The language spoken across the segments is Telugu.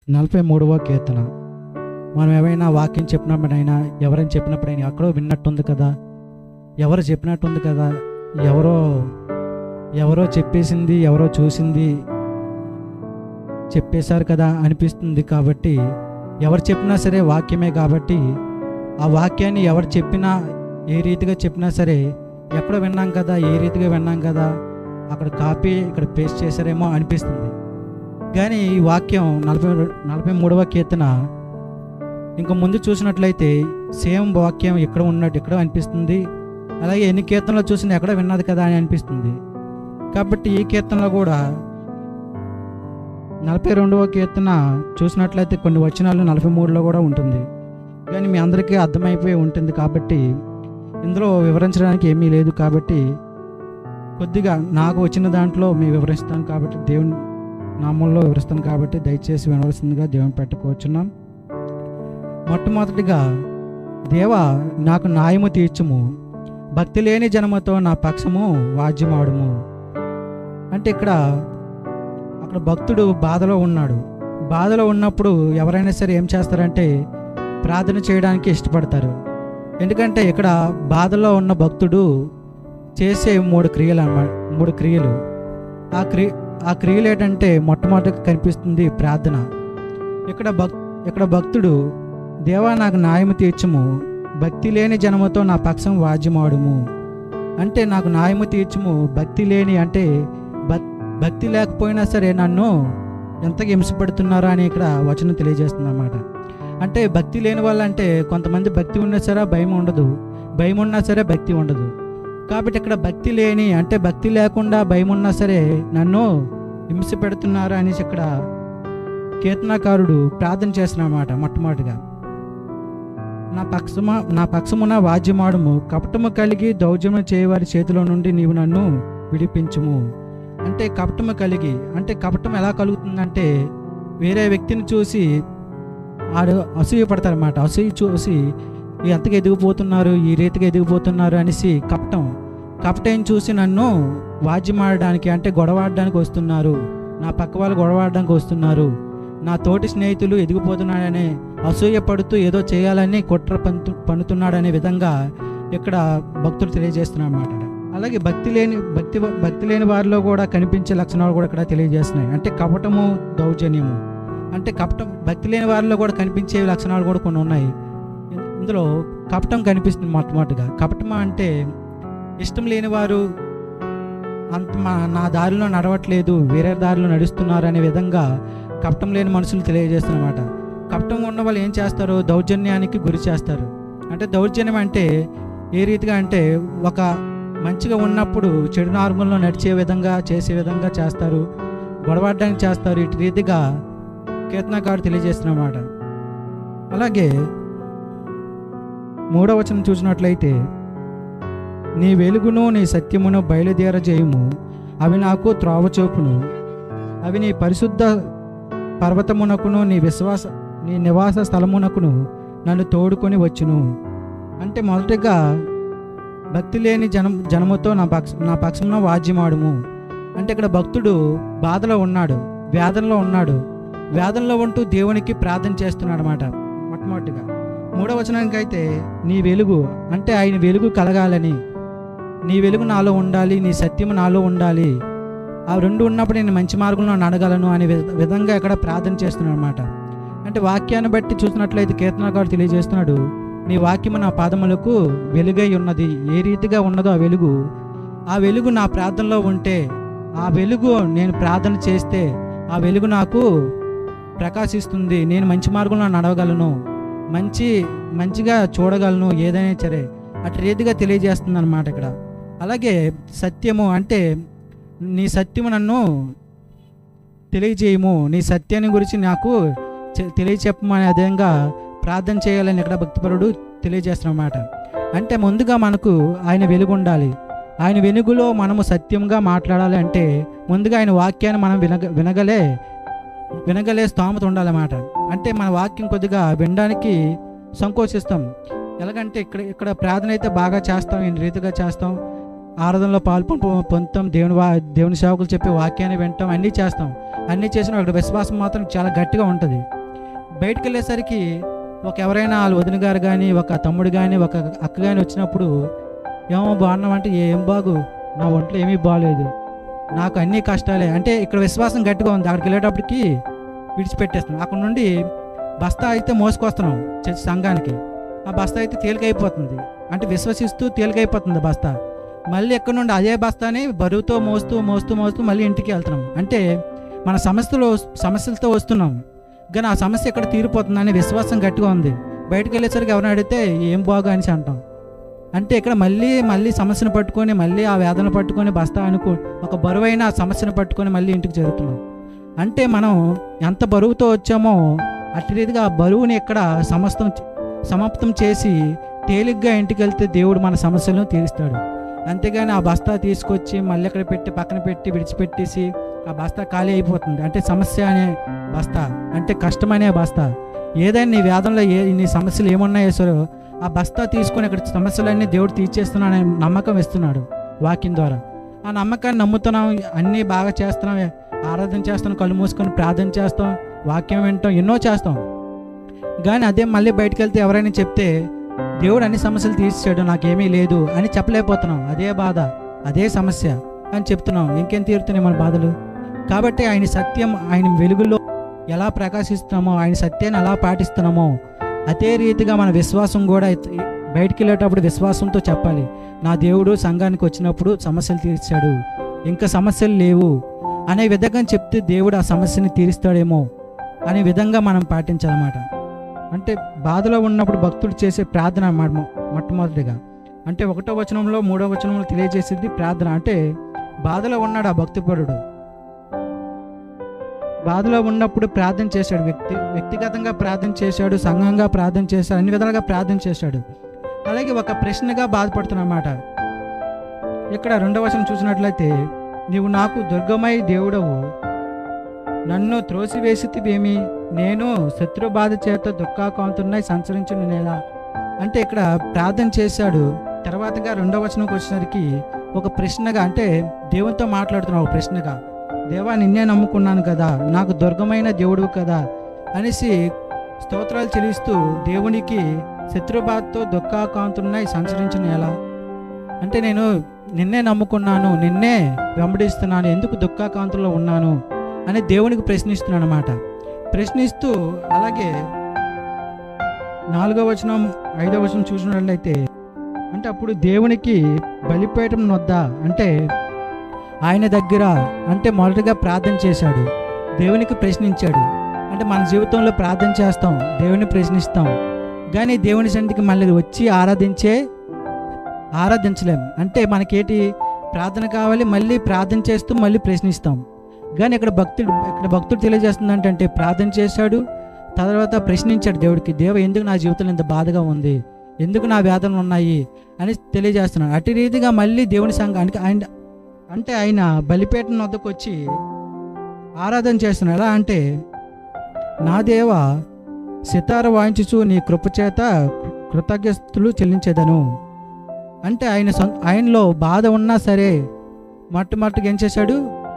నలభై మూడవ కీర్తన మనం ఏమైనా వాక్యం చెప్పినప్పుడైనా ఎవరైనా చెప్పినప్పుడైనా ఎక్కడో విన్నట్టుంది కదా ఎవరు చెప్పినట్టుంది కదా ఎవరో ఎవరో చెప్పేసింది ఎవరో చూసింది చెప్పేశారు కదా అనిపిస్తుంది కాబట్టి ఎవరు చెప్పినా సరే వాక్యమే కాబట్టి ఆ వాక్యాన్ని ఎవరు చెప్పినా ఏ రీతిగా చెప్పినా సరే ఎక్కడ విన్నాం కదా ఏ రీతిగా విన్నాం కదా అక్కడ కాపీ ఇక్కడ పేస్ట్ చేశారేమో అనిపిస్తుంది కానీ ఈ వాక్యం నలభై నలభై మూడవ కీర్తన ఇంకా ముందు చూసినట్లయితే సేమ్ వాక్యం ఎక్కడ ఉన్నట్టు ఎక్కడ అనిపిస్తుంది అలాగే ఎన్ని కీర్తనలు చూసినా ఎక్కడ విన్నది కదా అని అనిపిస్తుంది కాబట్టి ఈ కీర్తనలో కూడా నలభై రెండవ కీర్తన చూసినట్లయితే కొన్ని వచనాలు నలభై మూడులో కూడా ఉంటుంది కానీ మీ అందరికీ అర్థమైపోయి ఉంటుంది కాబట్టి ఇందులో వివరించడానికి ఏమీ లేదు కాబట్టి కొద్దిగా నాకు వచ్చిన దాంట్లో మీ వివరిస్తాను కాబట్టి దేవుని నామంలో వివరిస్తాను కాబట్టి దయచేసి వినవలసిందిగా దేవుని పెట్టుకోవచ్చున్నాం మొట్టమొదటిగా దేవా నాకు న్యాయము తీర్చుము భక్తి లేని జనముతో నా పక్షము వాద్యమాడుము అంటే ఇక్కడ అక్కడ భక్తుడు బాధలో ఉన్నాడు బాధలో ఉన్నప్పుడు ఎవరైనా సరే ఏం చేస్తారంటే ప్రార్థన చేయడానికి ఇష్టపడతారు ఎందుకంటే ఇక్కడ బాధలో ఉన్న భక్తుడు చేసే మూడు క్రియలు అన్నమాట మూడు క్రియలు ఆ క్రియ ఆ క్రియలు ఏంటంటే మొట్టమొదటిగా కనిపిస్తుంది ప్రార్థన ఇక్కడ భక్ ఇక్కడ భక్తుడు దేవా నాకు న్యాయము తీర్చుము భక్తి లేని జనముతో నా పక్షం వాద్యమాడుము అంటే నాకు న్యాయము తీర్చుము భక్తి లేని అంటే భక్ భక్తి లేకపోయినా సరే నన్ను ఎంతగా హింసపడుతున్నారా అని ఇక్కడ వచనం తెలియజేస్తుంది అన్నమాట అంటే భక్తి లేని వాళ్ళంటే కొంతమంది భక్తి ఉన్నా సరే భయం ఉండదు భయం ఉన్నా సరే భక్తి ఉండదు కాబట్టి ఇక్కడ భక్తి లేని అంటే భక్తి లేకుండా భయం ఉన్నా సరే నన్ను హింస పెడుతున్నారు అనేసి ఇక్కడ కీర్తనాకారుడు ప్రార్థన చేస్తున్నమాట మొట్టమొదటిగా నా పక్షమ నా పక్షమున వాద్యమాడుము కపటము కలిగి దౌర్జన్యం చేయవారి చేతిలో నుండి నీవు నన్ను విడిపించుము అంటే కపటము కలిగి అంటే కపటం ఎలా కలుగుతుందంటే వేరే వ్యక్తిని చూసి ఆడు అసూయ పడతారన్నమాట అసూయ చూసి ఎంతగా ఎదిగిపోతున్నారు ఈ రీతిగా ఎదిగిపోతున్నారు అనేసి కపటం కపటం చూసి నన్ను వాద్యమాడడానికి అంటే గొడవాడడానికి వస్తున్నారు నా పక్క వాళ్ళు గొడవాడడానికి వస్తున్నారు నా తోటి స్నేహితులు ఎదిగిపోతున్నాడనే అసూయ పడుతూ ఏదో చేయాలని కుట్ర పంతు పన్నుతున్నాడనే విధంగా ఇక్కడ భక్తులు తెలియజేస్తున్నారు అన్నమాట అలాగే భక్తి లేని భక్తి భక్తి లేని వారిలో కూడా కనిపించే లక్షణాలు కూడా ఇక్కడ తెలియజేస్తున్నాయి అంటే కపటము దౌర్జన్యము అంటే కపటం భక్తి లేని వారిలో కూడా కనిపించే లక్షణాలు కూడా కొన్ని ఉన్నాయి ఇందులో కపటం కనిపిస్తుంది మొట్టమొదటిగా కపటం అంటే ఇష్టం లేని వారు అంత మా నా దారిలో నడవట్లేదు వేరే దారిలో నడుస్తున్నారు అనే విధంగా కపటం లేని మనుషులు తెలియజేస్తున్నమాట కపటం ఉన్న వాళ్ళు ఏం చేస్తారు దౌర్జన్యానికి గురి చేస్తారు అంటే దౌర్జన్యం అంటే ఏ రీతిగా అంటే ఒక మంచిగా ఉన్నప్పుడు చెడు మార్గంలో నడిచే విధంగా చేసే విధంగా చేస్తారు గొడవడానికి చేస్తారు ఇటు రీతిగా కీర్తనకారు తెలియజేస్తున్నమాట అలాగే మూడవ వచనం చూసినట్లయితే నీ వెలుగును నీ సత్యమును బయలుదేరజేయము అవి నాకు త్రోవ చూపును అవి నీ పరిశుద్ధ పర్వతమునకును నీ విశ్వాస నీ నివాస స్థలమునకును నన్ను తోడుకొని వచ్చును అంటే మొదటిగా భక్తి లేని జనం జనముతో నా పక్ష నా పక్షమున వాద్యమాడుము అంటే ఇక్కడ భక్తుడు బాధలో ఉన్నాడు వేదనలో ఉన్నాడు వేదనలో ఉంటూ దేవునికి ప్రార్థన చేస్తున్నాడు అనమాట మొట్టమొదటిగా మూడవ వచనానికి అయితే నీ వెలుగు అంటే ఆయన వెలుగు కలగాలని నీ వెలుగు నాలో ఉండాలి నీ సత్యము నాలో ఉండాలి ఆ రెండు ఉన్నప్పుడు నేను మంచి మార్గంలో నడగలను అనే విధ- విధంగా ఇక్కడ ప్రార్థన చేస్తున్నాడు అనమాట అంటే వాక్యాన్ని బట్టి చూసినట్లయితే కీర్తనగారు తెలియజేస్తున్నాడు నీ వాక్యము నా పాదములకు వెలుగై ఉన్నది ఏ రీతిగా ఉన్నదో ఆ వెలుగు ఆ వెలుగు నా ప్రార్థనలో ఉంటే ఆ వెలుగు నేను ప్రార్థన చేస్తే ఆ వెలుగు నాకు ప్రకాశిస్తుంది నేను మంచి మార్గంలో నడవగలను మంచి మంచిగా చూడగలను ఏదైనా సరే అటు రీతిగా తెలియజేస్తుంది అనమాట ఇక్కడ అలాగే సత్యము అంటే నీ సత్యము నన్ను తెలియజేయము నీ సత్యాన్ని గురించి నాకు చె- తెలియచెప్పమనే విధంగా ప్రార్థన చేయాలని ఇక్కడ భక్తిపరుడు తెలియజేస్తున్నమాట అంటే ముందుగా మనకు ఆయన వెలుగు ఉండాలి ఆయన వెలుగులో మనము సత్యంగా మాట్లాడాలి అంటే ముందుగా ఆయన వాక్యాన్ని మనం వినగ వినగలే వినగలే స్తోమత ఉండాలన్నమాట అంటే మన వాక్యం కొద్దిగా వినడానికి సంకోచిస్తాం ఎలాగంటే ఇక్కడ ఇక్కడ ప్రార్థన అయితే బాగా చేస్తాం ఈ రీతిగా చేస్తాం ఆరాధనలో పాల్పొందు పొందుతాం దేవుని వా దేవుని సేవకులు చెప్పే వాక్యాన్ని వింటాం అన్నీ చేస్తాం అన్నీ చేసిన అక్కడ విశ్వాసం మాత్రం చాలా గట్టిగా ఉంటుంది బయటకు వెళ్ళేసరికి ఒక ఎవరైనా వాళ్ళ వదిన గారు కానీ ఒక తమ్ముడు కానీ ఒక అక్క కానీ వచ్చినప్పుడు ఏమో బాగున్నామంటే ఏం బాగు నా ఒంట్లో ఏమీ బాగాలేదు నాకు అన్ని కష్టాలే అంటే ఇక్కడ విశ్వాసం గట్టిగా ఉంది అక్కడికి వెళ్ళేటప్పటికి విడిచిపెట్టేస్తున్నాం అక్కడ నుండి బస్తా అయితే మోసుకొస్తున్నాం చర్చి సంఘానికి ఆ బస్తా అయితే తేలికైపోతుంది అంటే విశ్వసిస్తూ తేలికైపోతుంది బస్తా మళ్ళీ ఎక్కడి నుండి అదే బస్తాని బరువుతో మోస్తూ మోస్తూ మోస్తూ మళ్ళీ ఇంటికి వెళ్తున్నాం అంటే మన సమస్యలు సమస్యలతో వస్తున్నాం కానీ ఆ సమస్య ఎక్కడ తీరిపోతుందని విశ్వాసం గట్టిగా ఉంది బయటకు వెళ్ళేసరికి ఎవరిని అడిగితే ఏం బాగా అనేసి అంటాం అంటే ఇక్కడ మళ్ళీ మళ్ళీ సమస్యను పట్టుకొని మళ్ళీ ఆ వేదన పట్టుకొని బస్తా అనుకో ఒక బరువైన ఆ సమస్యను పట్టుకొని మళ్ళీ ఇంటికి చేరుతున్నాం అంటే మనం ఎంత బరువుతో వచ్చామో అట్టి రీతిగా ఆ బరువుని ఇక్కడ సమస్తం సమాప్తం చేసి తేలిగ్గా ఇంటికి వెళ్తే దేవుడు మన సమస్యలను తీరుస్తాడు అంతేగాని ఆ బస్తా తీసుకొచ్చి మళ్ళీ అక్కడ పెట్టి పక్కన పెట్టి విడిచిపెట్టేసి ఆ బస్తా ఖాళీ అయిపోతుంది అంటే సమస్య అనే బస్తా అంటే కష్టం అనే బస్తా ఏదైనా నీ వేదంలో ఏ నీ సమస్యలు ఏమున్నాయో సరే ఆ బస్తా తీసుకొని ఇక్కడ సమస్యలన్నీ దేవుడు తీర్చేస్తున్నాడనే నమ్మకం ఇస్తున్నాడు వాక్యం ద్వారా ఆ నమ్మకాన్ని నమ్ముతున్నాం అన్నీ బాగా చేస్తున్నాం ఆరాధన చేస్తాం కళ్ళు మూసుకొని ప్రార్థన చేస్తాం వాక్యం వింటాం ఎన్నో చేస్తాం కానీ అదే మళ్ళీ బయటకు వెళ్తే ఎవరైనా చెప్తే దేవుడు అన్ని సమస్యలు తీర్చాడు నాకేమీ లేదు అని చెప్పలేకపోతున్నాం అదే బాధ అదే సమస్య అని చెప్తున్నాం ఇంకేం తీరుతున్నాయి మన బాధలు కాబట్టి ఆయన సత్యం ఆయన వెలుగులో ఎలా ప్రకాశిస్తున్నామో ఆయన సత్యాన్ని ఎలా పాటిస్తున్నామో అదే రీతిగా మన విశ్వాసం కూడా ఎత్- బయటికి వెళ్ళేటప్పుడు విశ్వాసంతో చెప్పాలి నా దేవుడు సంఘానికి వచ్చినప్పుడు సమస్యలు తీర్చాడు ఇంకా సమస్యలు లేవు అనే విధంగా చెప్తే దేవుడు ఆ సమస్యని తీరుస్తాడేమో అనే విధంగా మనం పాటించాలన్నమాట అంటే బాధలో ఉన్నప్పుడు భక్తుడు చేసే ప్రార్థన అన్నమాట మొ- మొట్టమొదటిగా అంటే ఒకటో వచనంలో మూడో వచనంలో తెలియజేసేది ప్రార్థన అంటే బాధలో ఉన్నాడు ఆ భక్తిపరుడు బాధలో ఉన్నప్పుడు ప్రార్థన చేశాడు వ్యక్తి వ్యక్తిగతంగా ప్రార్థన చేశాడు సంఘంగా ప్రార్థన చేశాడు అన్ని విధాలుగా ప్రార్థన చేశాడు అలాగే ఒక ప్రశ్నగా బాధపడుతున్నమాట ఇక్కడ రెండవ వచనం చూసినట్లయితే నీవు నాకు దుర్గమై దేవుడవు నన్ను త్రోసివేసితివేమి నేను శత్రు బాధ చేత దుఃఖాకాంతున్నాయి సంచరించిన నేల అంటే ఇక్కడ ప్రార్థన చేశాడు తర్వాతగా రెండవ వచనంకి వచ్చేసరికి ఒక ప్రశ్నగా అంటే దేవునితో మాట్లాడుతున్నావు ఒక ప్రశ్నగా దేవా నిన్నే నమ్ముకున్నాను కదా నాకు దుర్గమైన దేవుడు కదా అనేసి స్తోత్రాలు చెల్లిస్తూ దేవునికి శత్రుబాధతో దుఃఖాకాంతున్నాయి సంచరించిన ఎలా అంటే నేను నిన్నే నమ్ముకున్నాను నిన్నే వెంబడిస్తున్నాను ఎందుకు దుఃఖాకాంతుల్లో ఉన్నాను అని దేవునికి ప్రశ్నిస్తున్నాను అనమాట ప్రశ్నిస్తూ అలాగే నాలుగో వచనం ఐదో వచనం చూసినట్లయితే అంటే అప్పుడు దేవునికి బలిపీఠం నొద్ద అంటే ఆయన దగ్గర అంటే మొదటగా ప్రార్థన చేశాడు దేవునికి ప్రశ్నించాడు అంటే మన జీవితంలో ప్రార్థన చేస్తాం దేవుని ప్రశ్నిస్తాం కానీ దేవుని సన్నిధికి మళ్ళీ వచ్చి ఆరాధించే ఆరాధించలేం అంటే మనకేటి ప్రార్థన కావాలి మళ్ళీ ప్రార్థన చేస్తూ మళ్ళీ ప్రశ్నిస్తాం కానీ ఇక్కడ భక్తుడు ఇక్కడ భక్తుడు తెలియజేస్తుంది అంటే ప్రార్థన చేశాడు తర్వాత ప్రశ్నించాడు దేవుడికి దేవ ఎందుకు నా జీవితంలో ఇంత బాధగా ఉంది ఎందుకు నా వేదనలు ఉన్నాయి అని తెలియజేస్తున్నాడు అటు రీతిగా మళ్ళీ దేవుని సంఘానికి ఆయన అంటే ఆయన బలిపేట వద్దకు వచ్చి ఆరాధన చేస్తున్నాడు ఎలా అంటే నా దేవ సితార వాయించుచు నీ కృపచేత కృతజ్ఞతలు చెల్లించేదను అంటే ఆయన సొంత ఆయనలో బాధ ఉన్నా సరే మట్టుమట్టుకు ఏం చేశాడు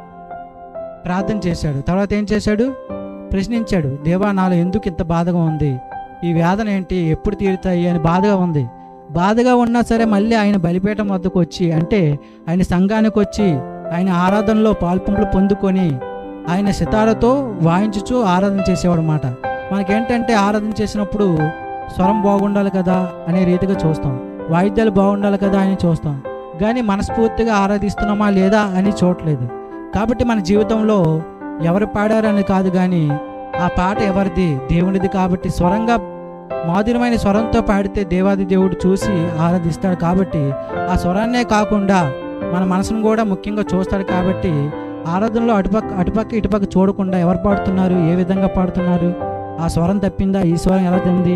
ప్రార్థన చేశాడు తర్వాత ఏం చేశాడు ప్రశ్నించాడు దేవా నాలో ఎందుకు ఇంత బాధగా ఉంది ఈ వేదన ఏంటి ఎప్పుడు తీరుతాయి అని బాధగా ఉంది బాధగా ఉన్నా సరే మళ్ళీ ఆయన బలిపీఠం వద్దకు వచ్చి అంటే ఆయన సంఘానికి వచ్చి ఆయన ఆరాధనలో పాల్పంపులు పొందుకొని ఆయన సితారతో వాయించుచు ఆరాధన చేసేవాడు అనమాట మనకేంటంటే ఆరాధన చేసినప్పుడు స్వరం బాగుండాలి కదా అనే రీతిగా చూస్తాం వాయిద్యాలు బాగుండాలి కదా అని చూస్తాం కానీ మనస్ఫూర్తిగా ఆరాధిస్తున్నామా లేదా అని చూడలేదు కాబట్టి మన జీవితంలో ఎవరు పాడారని కాదు కానీ ఆ పాట ఎవరిది దేవునిది కాబట్టి స్వరంగా మాధుర్యమైన స్వరంతో పాడితే దేవాది దేవుడు చూసి ఆరాధిస్తాడు కాబట్టి ఆ స్వరాన్నే కాకుండా మన మనసును కూడా ముఖ్యంగా చూస్తాడు కాబట్టి ఆరాధనలో అటుపక్క అటుపక్క ఇటుపక్క చూడకుండా ఎవరు పాడుతున్నారు ఏ విధంగా పాడుతున్నారు ఆ స్వరం తప్పిందా ఈ స్వరం ఎలా తింది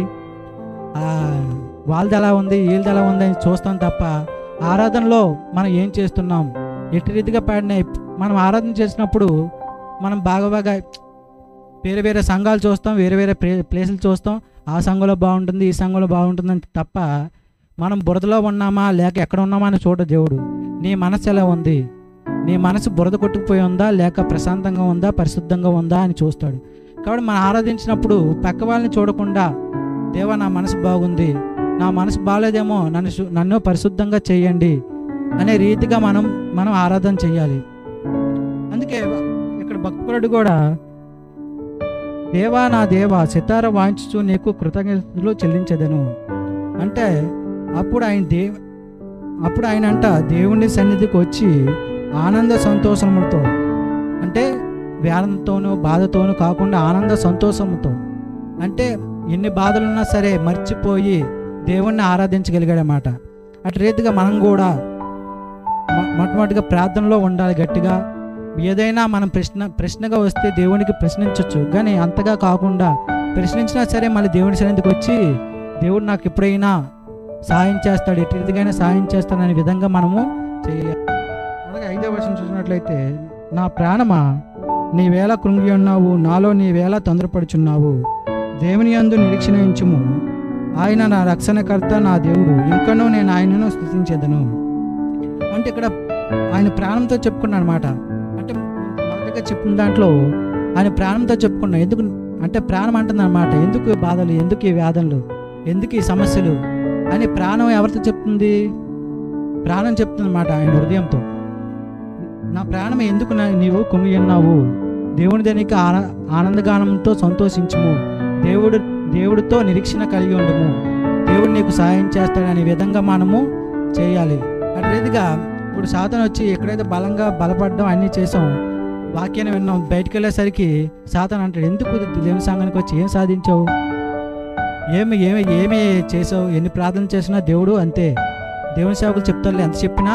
ఆ వాళ్ళది ఎలా ఉంది వీళ్ళది ఎలా ఉంది అని చూస్తాం తప్ప ఆరాధనలో మనం ఏం చేస్తున్నాం ఎట్టి రీతిగా పాడిన మనం ఆరాధన చేసినప్పుడు మనం బాగా బాగా వేరే వేరే సంఘాలు చూస్తాం వేరే వేరే ప్లే ప్లేసులు చూస్తాం ఆ సంఘంలో బాగుంటుంది ఈ సంఘంలో బాగుంటుందని తప్ప మనం బురదలో ఉన్నామా లేక ఎక్కడ ఉన్నామా అని చూడ దేవుడు నీ మనసు ఎలా ఉంది నీ మనసు బురద కొట్టుకుపోయి ఉందా లేక ప్రశాంతంగా ఉందా పరిశుద్ధంగా ఉందా అని చూస్తాడు కాబట్టి మనం ఆరాధించినప్పుడు పక్క వాళ్ళని చూడకుండా దేవా నా మనసు బాగుంది నా మనసు బాగాలేదేమో నన్ను శు- నన్ను పరిశుద్ధంగా చేయండి అనే రీతిగా మనం మనం ఆరాధన చేయాలి అందుకే ఇక్కడ భక్తుడు కూడా దేవా నా దేవా సితార వాయించుచు నీకు కృతజ్ఞతలు చెల్లించదను అంటే అప్పుడు ఆయన దేవ అప్పుడు ఆయన అంట దేవుని సన్నిధికి వచ్చి ఆనంద సంతోషములతో అంటే వేదంతోనూ బాధతోనూ కాకుండా ఆనంద సంతోషంతో అంటే ఎన్ని బాధలున్నా సరే మర్చిపోయి దేవుణ్ణి ఆరాధించగలిగాడనమాట అటు రీతిగా మనం కూడా మొ- మొట్టమొదటిగా ప్రార్థనలో ఉండాలి గట్టిగా ఏదైనా మనం ప్రశ్న ప్రశ్నగా వస్తే దేవునికి ప్రశ్నించవచ్చు కానీ అంతగా కాకుండా ప్రశ్నించినా సరే మళ్ళీ దేవుని సన్నిధికి వచ్చి దేవుడు నాకు ఎప్పుడైనా సాయం చేస్తాడు ఎటు రీతికైనా సాయం చేస్తాడనే విధంగా మనము చేయాలి అలాగే ఐదో వర్షం చూసినట్లయితే నా ప్రాణమా నీ వేళ కృంగి ఉన్నావు నాలో నీ వేళ తొందరపడుచున్నావు దేవుని యందు నిరీక్షణ ఉంచుము ఆయన నా రక్షణకర్త నా దేవుడు ఇంకనూ నేను ఆయనను స్థుతించేదను అంటే ఇక్కడ ఆయన ప్రాణంతో చెప్పుకున్నాడు అనమాట అంటే మొదటగా చెప్పిన దాంట్లో ఆయన ప్రాణంతో చెప్పుకున్నా ఎందుకు అంటే ప్రాణం అంటుంది అనమాట ఎందుకు ఈ బాధలు ఎందుకు ఈ వేదనలు ఎందుకు ఈ సమస్యలు అని ప్రాణం ఎవరితో చెప్తుంది ప్రాణం చెప్తుంది అనమాట ఆయన హృదయంతో నా ప్రాణం ఎందుకు నా- నీవు కుంగి ఉన్నావు దేవుని దానికి ఆన ఆనందగానంతో సంతోషించుము దేవుడు దేవుడితో నిరీక్షణ కలిగి ఉండము దేవుడు నీకు సహాయం చేస్తాడనే విధంగా మనము చేయాలి అటు రీతిగా ఇప్పుడు సాధన వచ్చి ఎక్కడైతే బలంగా బలపడడం అన్నీ చేసాం వాక్యాన్ని విన్నాం బయటికి వెళ్ళేసరికి సాధన అంటాడు ఎందుకు దేవుని సంఘానికి వచ్చి ఏం సాధించావు ఏమి ఏమి ఏమి చేసావు ఎన్ని ప్రార్థన చేసినా దేవుడు అంతే దేవుని సేవకులు చెప్తారు ఎంత చెప్పినా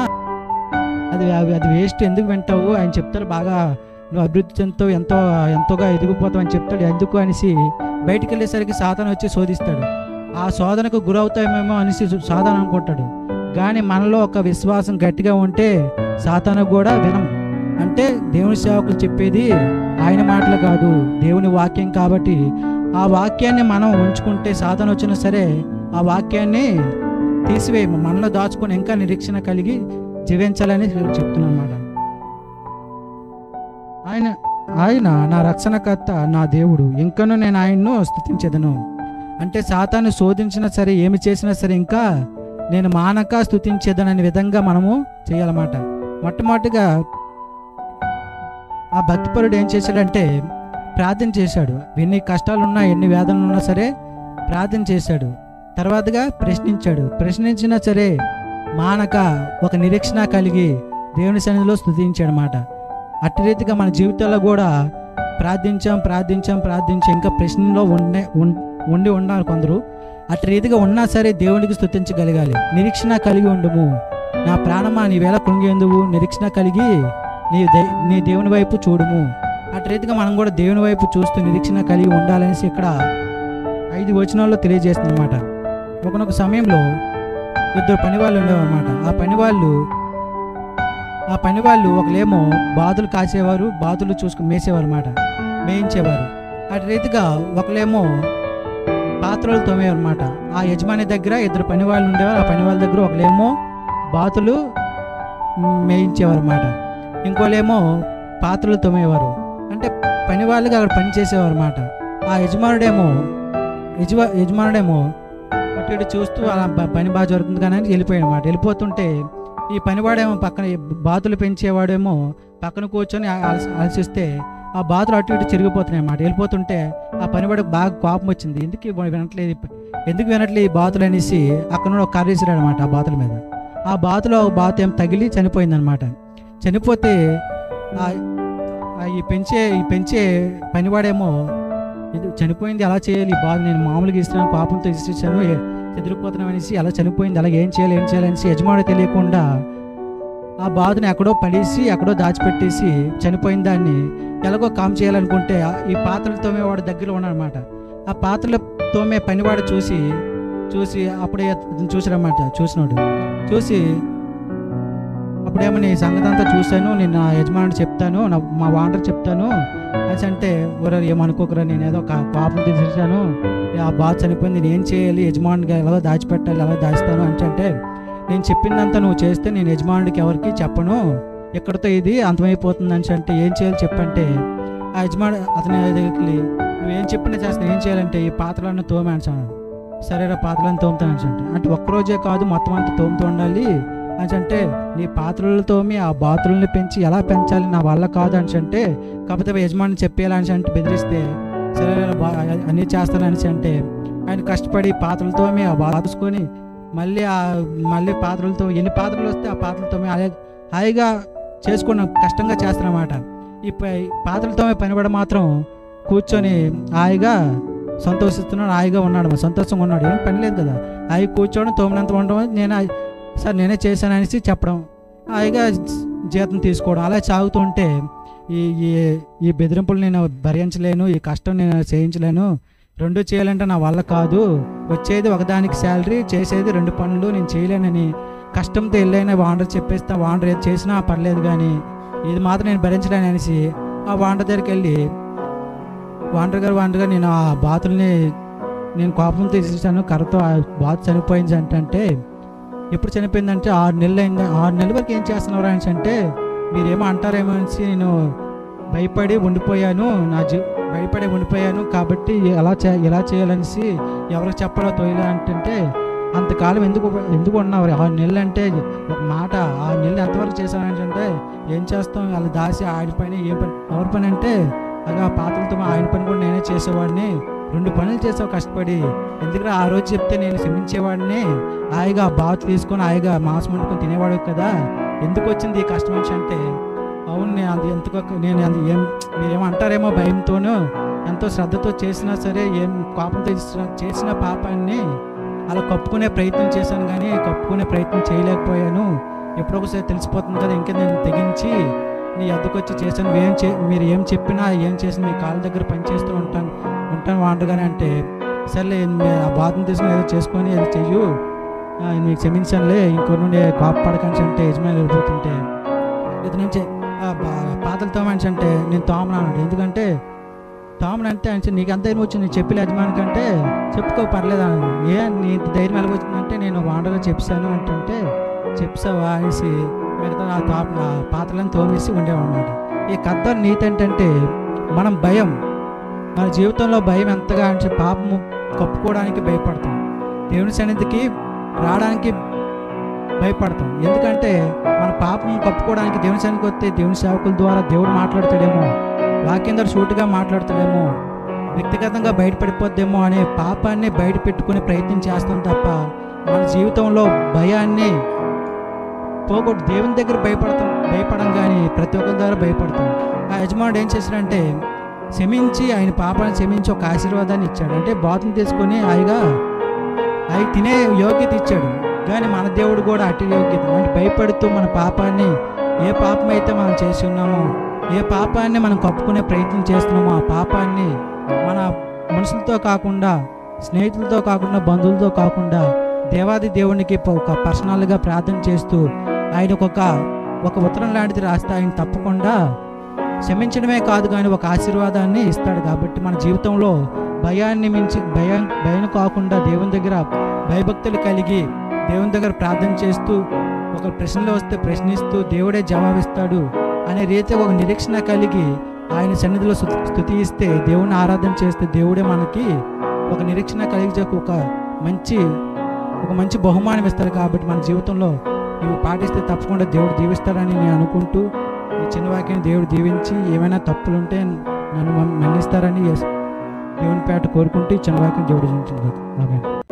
అది అవి- అది వేస్ట్ ఎందుకు వింటావు ఆయన చెప్తారు బాగా నువ్వు అభివృద్ధి చెందుతావు ఎంతో ఎంతోగా ఎదిగిపోతావు అని చెప్తాడు ఎందుకు అనేసి బయటికి వెళ్ళేసరికి సాధన వచ్చి శోధిస్తాడు ఆ శోధనకు గురవుతామేమో అనేసి సాధన అనుకుంటాడు కానీ మనలో ఒక విశ్వాసం గట్టిగా ఉంటే సాతాను కూడా వినం అంటే దేవుని సేవకులు చెప్పేది ఆయన మాటలు కాదు దేవుని వాక్యం కాబట్టి ఆ వాక్యాన్ని మనం ఉంచుకుంటే సాధన వచ్చినా సరే ఆ వాక్యాన్ని తీసివేయము మనలో దాచుకొని ఇంకా నిరీక్షణ కలిగి జీవించాలని చెప్తున్నాను అన్నమాట ఆయన ఆయన నా రక్షణకర్త నా దేవుడు ఇంకనూ నేను ఆయన్ను స్థుతించదను అంటే సాతాన్ని శోధించినా సరే ఏమి చేసినా సరే ఇంకా నేను మానక స్థుతించేదననే విధంగా మనము చేయాలన్నమాట మొట్టమొదటిగా ఆ భక్తిపరుడు ఏం చేశాడంటే ప్రార్థన చేశాడు ఎన్ని కష్టాలు ఉన్నా ఎన్ని వేదనలు ఉన్నా సరే ప్రార్థన చేశాడు తర్వాతగా ప్రశ్నించాడు ప్రశ్నించినా సరే మానక ఒక నిరీక్షణ కలిగి దేవుని సన్నిధిలో స్థుతించాడు అనమాట అట్టి రీతిగా మన జీవితాల్లో కూడా ప్రార్థించాం ప్రార్థించాం ప్రార్థించాం ఇంకా ప్రశ్నలో ఉండే ఉన్- ఉండి ఉండాలి కొందరు అట్టి రీతిగా ఉన్నా సరే దేవునికి స్థుతించగలగాలి నిరీక్షణ కలిగి ఉండుము నా ప్రాణమా నీ వేళ కృంగేందువు నిరీక్షణ కలిగి నీ దే నీ దేవుని వైపు చూడుము అటు రీతిగా మనం కూడా దేవుని వైపు చూస్తూ నిరీక్షణ కలిగి ఉండాలనేసి ఇక్కడ ఐదు వచనాల్లో తెలియజేస్తుంది అనమాట ఒకనొక సమయంలో ఇద్దరు పనివాళ్ళు ఉండేవారన్నమాట ఆ పనివాళ్ళు ఆ పనివాళ్ళు ఒకలేమో బాతులు కాసేవారు బాతులు చూసుకుని మేసేవారు అనమాట మేయించేవారు అటు రీతిగా ఒకలేమో పాత్రలు తోమేవారు అనమాట ఆ యజమాని దగ్గర ఇద్దరు పనివాళ్ళు ఉండేవారు ఆ పనివాళ్ళ దగ్గర ఒకలేమో బాతులు మేయించేవారు అనమాట ఇంకోలేమో పాత్రలు తోమేవారు అంటే పని వాళ్ళకి అక్కడ పని చేసేవారు అనమాట ఆ యజమానుడేమో యజమా యజమానుడేమో అటు ఇటు చూస్తూ అలా ప- పని బాగా జరుగుతుంది కానీ అని వెళ్ళిపోయాడు అనమాట వెళ్ళిపోతుంటే ఈ పనివాడేమో పక్కన ఈ బాతులు పెంచేవాడేమో పక్కన కూర్చొని అలసి అలసిస్తే ఆ బాతులు అటు ఇటు చెరిగిపోతున్నాయి అన్నమాట వెళ్ళిపోతుంటే ఆ పనివాడికి బాగా కోపం వచ్చింది ఎందుకు ఇవి వినట్లేదు ఈ ప- ఎందుకు వినట్లేదు ఈ బాతులు అనేసి అక్కడ నుండి ఒక కర్ర విసిరాడు అనమాట ఆ బాతుల మీద ఆ బాతులో ఒక బాతు ఏం తగిలి చనిపోయిందనమాట చనిపోతే ఆ- ఆ ఈ పెంచే ఈ పెంచే పనివాడేమో ఇది చనిపోయింది ఎలా చేయాలి ఈ బాధ నేను మామూలుగా ఇస్తున్నాను పాపంతో ఇస్తున్నాను చెదిరిపోతున్నాం అనేసి అలా చనిపోయింది అలా ఏం చేయాలి ఏం చేయాలి అనేసి యజమాని తెలియకుండా ఆ బాధను ఎక్కడో పడేసి ఎక్కడో దాచిపెట్టేసి చనిపోయిన దాన్ని ఎలాగో కామ్ చేయాలనుకుంటే ఆ- ఈ పాత్రలు తోమే వాడు దగ్గరలో ఉన్నాడనమాట ఆ పాత్రలు తోమే పనివాడు చూసి చూసి అప్పుడే అతను చూసాడనమాట చూసినాడు చూసి అప్పుడేమో నీ సంగతి అంతా చూశాను నేను నా యజమానుడు చెప్తాను నా మా వాండర్ చెప్తాను అని అంటే ఊర ఏమనుకోకరా నేను ఏదో కా- పాపం తీసేసాను ఆ బాధ చనిపోయింది నేను ఏం చేయాలి యజమానుడిగా ఎలాగో దాచిపెట్టాలి ఎలా దాచుతాను అంటే అంటే నేను చెప్పిందంతా నువ్వు చేస్తే నేను యజమానుడికి ఎవరికి చెప్పను ఎక్కడితో ఇది అంతమైపోతుంది అని అంటే ఏం చేయాలి చెప్పంటే ఆ యజమాని అతని దగ్గరికి వెళ్ళి నువ్వేం చెప్పినా చేస్తాను ఏం చేయాలంటే ఈ పాత్రలను తోమే అంటాను సరేరా పాత్రలను తోముతాను అంటే అంటే ఒక్కరోజే కాదు మొత్తం అంతా తోముతూ ఉండాలి అని అంటే నీ పాత్రలు తోమి ఆ బాతులను పెంచి ఎలా పెంచాలి నా వల్ల కాదు అని అంటే కాకపోతే యజమాని చెప్పేయాలని అంటే బెదిరిస్తే సరే బా అన్నీ చేస్తానని అంటే ఆయన కష్టపడి పాత్రలు తోమి ఆ బాతుకొని మళ్ళీ ఆ మళ్ళీ పాత్రలతో ఎన్ని పాత్రలు వస్తే ఆ పాత్రలతో హాయిగా చేసుకున్న కష్టంగా చేస్తానమాట ఈ ప- ఈ పాత్రలతోమే పని కూడా మాత్రం కూర్చొని హాయిగా సంతోషిస్తున్నాడు హాయిగా ఉన్నాడు సంతోషంగా ఉన్నాడు ఏం పని లేదు కదా హాయి కూర్చోవడం తోమినంత ఉండడం నేను ఆ- సార్ నేనే చేశాను అనేసి చెప్పడం హాయిగా జీతం తీసుకోవడం అలా సాగుతుంటే ఈ ఈ ఈ బెదిరింపులు నేను భరించలేను ఈ కష్టం నేను చేయించలేను రెండు చేయాలంటే నా వల్ల కాదు వచ్చేది ఒకదానికి శాలరీ చేసేది రెండు పనులు నేను చేయలేనని కష్టంతో వెళ్ళైనా వాండర్ చెప్పేస్తా వాండర్ ఏది చేసినా పర్లేదు కానీ ఇది మాత్రం నేను భరించలేను అనేసి ఆ వాండర్ దగ్గరికి వెళ్ళి వాండర్ గారు వాండర్ గారు నేను ఆ బాతుల్ని నేను కోపంతో తీసేసాను కర్రతో ఆ బాతు చనిపోయింది అంటే ఎప్పుడు చనిపోయిందంటే ఆరు నెలలు అయింది ఆరు నెలల వరకు ఏం చేస్తున్నారు అనేసి అంటే మీరేమో అంటారేమో అనేసి నేను భయపడి ఉండిపోయాను నా జీ భయపడి ఉండిపోయాను కాబట్టి ఎలా చే ఎలా చేయాలనేసి ఎవరికి చెప్పాలో తోయలే అంటే అంతకాలం ఎందుకు ఎందుకు ఉన్నావు ఆరు నెలలు అంటే ఒక మాట ఆరు నెలలు ఎంతవరకు చేశాను అంటే ఏం చేస్తాం వాళ్ళ దాసి ఆయన పని ఏం పని ఎవరి పని అంటే అలా పాత్రలతో మా ఆయన పని కూడా నేనే చేసేవాడిని రెండు పనులు చేసావు కష్టపడి ఎందుకంటే ఆ రోజు చెప్తే నేను క్షమించేవాడిని హాయిగా బాత్ తీసుకొని హాయిగా మాంసం వండుకొని తినేవాడు కదా ఎందుకు వచ్చింది ఈ కష్టం వచ్చి అంటే అవును నేను అది ఎంతకు నేను అది ఏం మీరేమో అంటారేమో భయంతోనూ ఎంతో శ్రద్ధతో చేసినా సరే ఏం కోపంతో చేసిన- చేసిన పాపాన్ని అలా కప్పుకునే ప్రయత్నం చేశాను కానీ కప్పుకునే ప్రయత్నం చేయలేకపోయాను ఎప్పుడో ఒకసారి తెలిసిపోతుంది కదా ఇంకా నేను తెగించి నీ అద్దకు వచ్చి చేశాను ఏం చే మీరు ఏం చెప్పినా ఏం చేసినా మీ కాళ్ళ దగ్గర పని చేస్తూ ఉంటాను ఉంటాను వాంటగానే అంటే సర్లే మీ- ఆ బాధను తీసుకుని ఏదో చేసుకొని అది చెయ్యు ఆ, మీకు క్షమించానులే ఇంకో నుండి కోపపడకండి అంటే యజమాని వెళ్ళిపోతుంటే ఇది నుంచి ఆ బా- పాతలు తోమని అంటే నేను తోమను అన్నాడు ఎందుకంటే తోమను అంటే అంటే నీకు ఎంత ధైర్యం వచ్చింది చెప్పి యజమాని కంటే చెప్పుకో పర్లేదు అన్నాడు ఏ నీ ధైర్యం ఎలా వచ్చిందంటే నేను వాండగా చెప్పాను అంటే చెప్పావా అనేసి మిగతా ఆ తా ఆ పాత్రలను తోమేసి ఉండేవన్నమాట ఈ కథ నీతి ఏంటంటే మనం భయం మన జీవితంలో భయం ఎంతగా అంటే పాపము కప్పుకోవడానికి భయపడతాం దేవుని సన్నిధికి రావడానికి భయపడతాం ఎందుకంటే మన పాపం కప్పుకోవడానికి దేవుని సన్నిధికి వస్తే దేవుని సేవకుల ద్వారా దేవుడు మాట్లాడతాడేమో వాక్యం ద్వారా సూటిగా మాట్లాడతాడేమో వ్యక్తిగతంగా బయటపడిపోద్దేమో అనే పాపాన్ని బయట పెట్టుకునే ప్రయత్నం చేస్తాం తప్ప మన జీవితంలో భయాన్ని పోగొట్టు దేవుని దగ్గర భయపడతాం భయపడం కానీ ప్రతి ఒక్కరి ద్వారా భయపడతాం ఆ యజమానుడు ఏం చేశాడంటే క్షమించి ఆయన పాపాన్ని క్షమించి ఒక ఆశీర్వాదాన్ని ఇచ్చాడు అంటే బాతుని తీసుకొని హాయిగా అవి తినే యోగ్యత ఇచ్చాడు కానీ మన దేవుడు కూడా అటు యోగ్యత అంటే భయపడుతూ మన పాపాన్ని ఏ పాపం అయితే మనం చేసి ఉన్నామో ఏ పాపాన్ని మనం కప్పుకునే ప్రయత్నం చేస్తున్నామో ఆ పాపాన్ని మన మనుషులతో కాకుండా స్నేహితులతో కాకుండా బంధువులతో కాకుండా దేవాది దేవునికి ప- ఒక పర్సనల్గా ప్రార్థన చేస్తూ ఆయనకు ఒక ఒక ఉత్తరం లాంటిది రాస్తే ఆయన తప్పకుండా క్షమించడమే కాదు కానీ ఒక ఆశీర్వాదాన్ని ఇస్తాడు కాబట్టి మన జీవితంలో భయాన్ని మించి భయం భయం కాకుండా దేవుని దగ్గర భయభక్తులు కలిగి దేవుని దగ్గర ప్రార్థన చేస్తూ ఒక ప్రశ్నలు వస్తే ప్రశ్నిస్తూ దేవుడే జవాబిస్తాడు అనే రీతి ఒక నిరీక్షణ కలిగి ఆయన సన్నిధిలో స్తు- స్తుతి ఇస్తే దేవుని ఆరాధన చేస్తే దేవుడే మనకి ఒక నిరీక్షణ కలిగి ఒక మంచి ఒక మంచి బహుమానం ఇస్తాడు కాబట్టి మన జీవితంలో ఇవి పాటిస్తే తప్పకుండా దేవుడు దీవిస్తాడని నేను అనుకుంటూ ఈ చిన్న వాక్యాన్ని దేవుడు దీవించి ఏమైనా తప్పులుంటే నన్ను మన్నిస్తారని దేవుని పేట కోరుకుంటూ ఈ చిన్న వాక్యం దేవుడు దీవించింది ఆమె